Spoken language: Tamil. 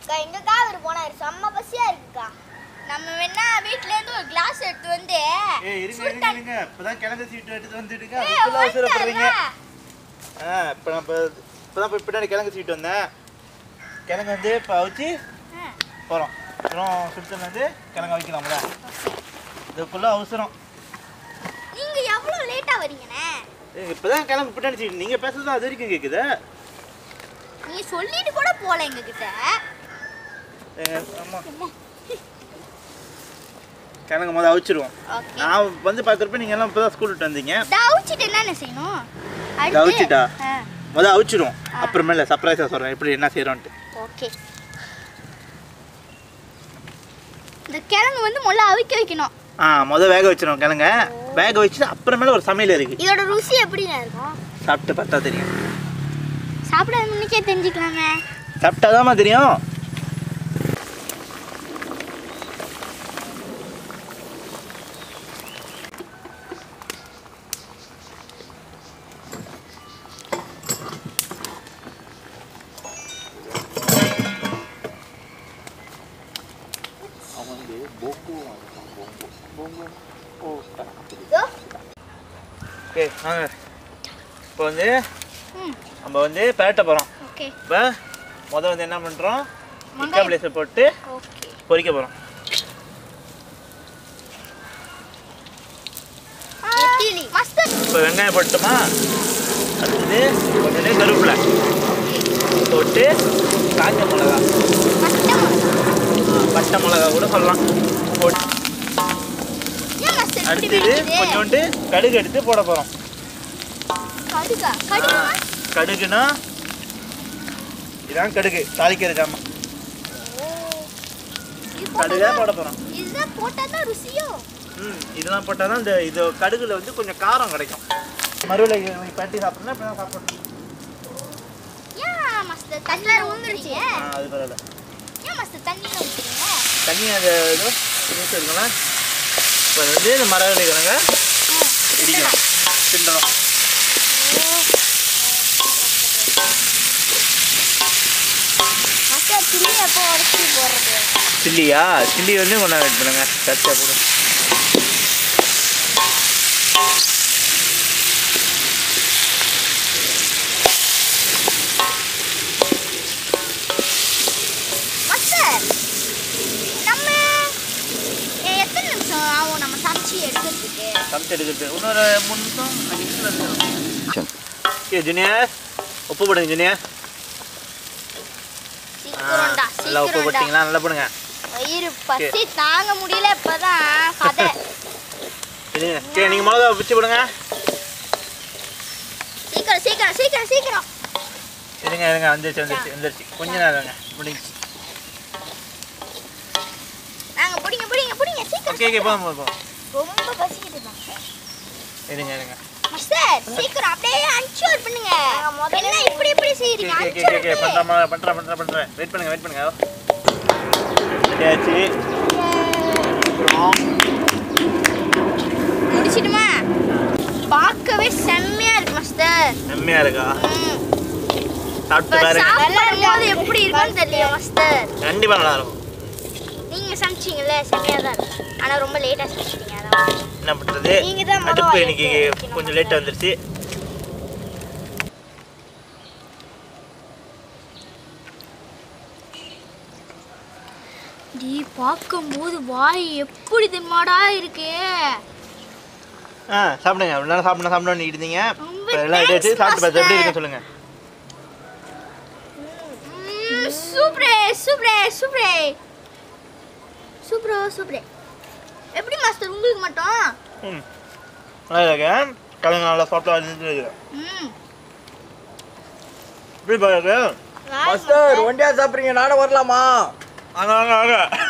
அக்கா எங்கக்கா அவர் போனாரு செம்ம பசியா இருக்குக்கா நம்ம வேணா வீட்ல இருந்து ஒரு கிளாஸ் எடுத்து வந்து ஏய் இருங்க சுடு இருங்க தண்ணி- இருங்க இப்பதான் கிழங்கு சீட்டு எடுத்து வந்துட்டுங்க ஏய், அதுக்குள்ள அவசரப்படுறீங்க வந்துட்டாரா? ஆ இப்போ நான் இப்போ இப்போதான் போய் பின்னாடி கிழங்கு சீட்டு வந்தேன் கிழங்கு வந்து இப்போ அவிச்சு ஆ. போகிறோம் அப்புறம் சுடுத்தல் வந்து கிழங்கு அவிக்கலாம்ல இதுக்குள்ள அவசரம் நீங்க எவ்வளவு லேட்டா வரீங்கண்ணே ஏய், இப்பதான் கிழங்கு பின்னாடி சீட்டு நீங்கள் பேசுறது அது வரைக்கும் கேட்குது நீ சொல்லிட்டு கூட போல எங்க கிட்ட ஆமாம் கிழங்கு முதல் அவிச்சிருவோம் ஓகே நான் வந்து பார்க்குறப்ப நீங்கள் எல்லாம் இப்போ தான் ஸ்கூல் விட்டு வந்தீங்க தவிச்சிட்டு என்னென்ன செய்யணும் அடுத்து- தவிச்சிட்டா? ஆ, முதல் அவிச்சிருவோம் அப்புறமேல சர்ப்ரைஸாக சொல்கிறேன் எப்படி என்ன செய்கிறோன்ட்டு ஓகே இந்த கிழங்கு வந்து முதல்ல அவிக்க வைக்கணும் ஆ முதல் வேக வச்சிரும் கிழங்க வேக வச்சுட்டு அப்புறமேல ஒரு சமையல் இருக்கு இதோட ருசி எப்படிண்ணா இருக்கும் சாப்பிட்டு பார்த்தா தெரியும் சாப்பிட முன்னுக்கே தெரிஞ்சுக்கலாமே சாப்பிட்டாதாம்மா தெரியும் இதோ ஓகே வாங்க இப்போ வந்து ம் நம்ம வந்து பேட்ட போகிறோம் ஓகே இப்போ முதல் வந்து என்ன பண்ணுறோம் வெங்காயம். இக்காபிளேஸை போட்டு ஓகே பொரிக்க போகிறோம் மஸ்தர் இப்போ வெங்காயம் போட்டுமா அடுத்தது கொஞ்சம் கருவேப்பிலை போட்டு காஞ்ச மிளகா மஸ்தர் ஆ, பச்சை மிளகா கூட சொல்லலாம் போட்டு ஏன் மஸ்தர் இப்படி அடுத்தது வெடிக்குது? கொஞ்சோண்டு கடுகு எடுத்து போட போகிறோம் கடுகா கடுகா கடுகுனா இதான் கடுகு தாளிக்கிறது ஆமாம் இது கடுகா போட்டா போட போகிறோம் இதுதான் போட்டாதான் ருசியோ ம் இதெல்லாம் போட்டால் தான் இந்த இது கடுகுல வந்து கொஞ்சம் காரம் கிடைக்கும் மறுவில் பட்டி சாப்பிட்றோம்னா இப்போ தான் சாப்பிடணும் ஏன் மஸ்தர் தண்ணி ஊந்துருச்சு ஆ அது பரவாயில்ல ஏன் மஸ்தர் தண்ணி ஊத்துறீங்க தண்ணி அது ஏதோ நிமிஷம் இருக்குங்களா இப்போ அது வந்து இந்த மரவள்ளி கிழங்க இடிக்கணும் கிண்டணும் மஸ்தர் சில்லி எப்போ உடச்சி போடுறது சில்லியா சில்லி வந்து கொண்டா வெயிட் பண்ணுங்க கரெக்டாக போடும் மஸ்தர் நம்ம ஏ, எத்தனை நிமிஷம் ஆகும் நம்ம சமைச்சு எடுக்கிறதுக்கு சமைச்சு எடுக்கிறது இன்னொரு மூணு நிமிஷம் அஞ்சு நிமிஷம் எடுக்கணும் ஓகே ஜூனியர் உப்பு போடுங்க ஜூனியர் சீக்கிரம்டா நல்லா உப்பு சீக்கிரம்டா போட்டிங்களா நல்லா போடுங்க வயிறு பசி தாங்க முடியல இப்பதான் கதை சரிங்க சரி நீங்கள் மிளகா பிச்சு போடுங்க சீக்கிரம் சீக்கிரம் சீக்கிரம் சீக்கிரம் இருங்க இருங்க வந்துருச்சு வந்துருச்சு வந்துருச்சு கொஞ்ச நேரம் இருங்க முடிஞ்சுச்சு நாங்க பிடிங்க பிடிங்க பிடிங்க சீக்கிரம் ஓகே ஓகே போதும் போதும் போதும் ரொம்ப பசிக்குது மாஸ்டர் இருங்க இருங்க மாஸ்டர் சீக்கிரம் அப்படியே அன்ஷூர் பண்ணுங்க என்ன இப்படி இப்படி ஓகே செய்றீங்க ஓகே ஓகே ஓகே அன்ஷூர் பண்ணுறேன் பண்ணுறேன் பண்ணுறேன் பண்ணுறேன் வெயிட் பண்ணுங்க வெயிட் பண்ணுங்க ரெடியாச்சு அப்புறம் முடிச்சிடுமா பார்க்கவே செம்மையா இருக்கு மாஸ்டர் செம்மையா இருக்கா ம். சாப்பிட்டு இப்ப பாருங்க சாப்பிடும்போது எப்படி இருக்கும்னு தெரியல மாஸ்டர் கண்டிப்பா நல்லா இருக்கும் நீங்க சமைச்சீங்கல்ல செம்மையா தான் இருக்கு ஆனா ரொம்ப லேட்டா சமைச்சிட்டீங்க அதான் என்ன பண்றது நீங்க தான் மொத அடுப்பு வாய் இன்னைக்கு எடுத்து வைக்கணும். கொஞ்சம் லேட்டாக வந்துருச்சு டி பார்க்கும்போது வாய் எப்படி தெரியுமாடா இருக்கு ஆ சாப்பிடுங்க இவ்வளோ நேரம் சாப்பிடணும் சாப்பிடணும்னு இருந்தீங்க ரொம்ப இப்போ எல்லாம் ரெடி ஆச்சு thanks, சாப்பிட்டு பார்த்து எப்படி master. இருக்குன்னு சொல்லுங்க சூப்பரே சூப்பரே சூப்பரே சூப்பரோ சூப்பரே எப்படி மாஸ்டர் உங்களுக்கு மட்டும் ம் நல்லா இருக்கு கிழங்கு நல்லா சாப்பிட்டா இருக்கு ம் எப்படி பாருங்க மாஸ்டர் ஒண்டியா சாப்பிட்றீங்க நானும் வரலாமா வாங்க வாங்க வாங்க